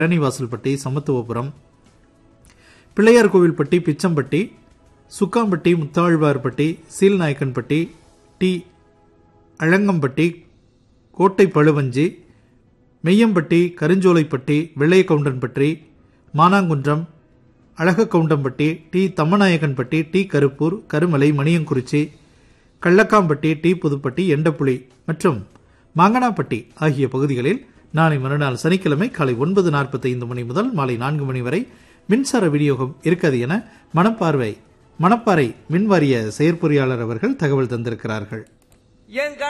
பழனிவாசல்பட்டி Samathuvapuram Pillaiyar Kovilpatti Pichampatti Sukkampatti Muthazhvarpatti Seelnayakkanpatti T Alangampatti Kottai Pazhuvanji Meyyampatti Karunjolaipatti Vellaiyagoundanpatti Manangundram Azhagagoundampatti T Thammanayakkanpatti T Karuppur Karumalai Maniyankurichi Kallakkampatti T Pudupatti Endappuli மற்றும் மாங்கனாப்பட்டி ஆகிய பகுதிகளில் நாளை மறுநாள் சனிக்கிழமை காலை ஒன்பது நாற்பத்தைந்து மணி முதல் மாலை நான்கு மணி வரை மின்சார விநியோகம் இருக்காது என மணப்பார்வை மணப்பாறை மின்வாரிய செயற்பொறியாளர் அவர்கள் தகவல் தந்திருக்கிறார்கள் எங்க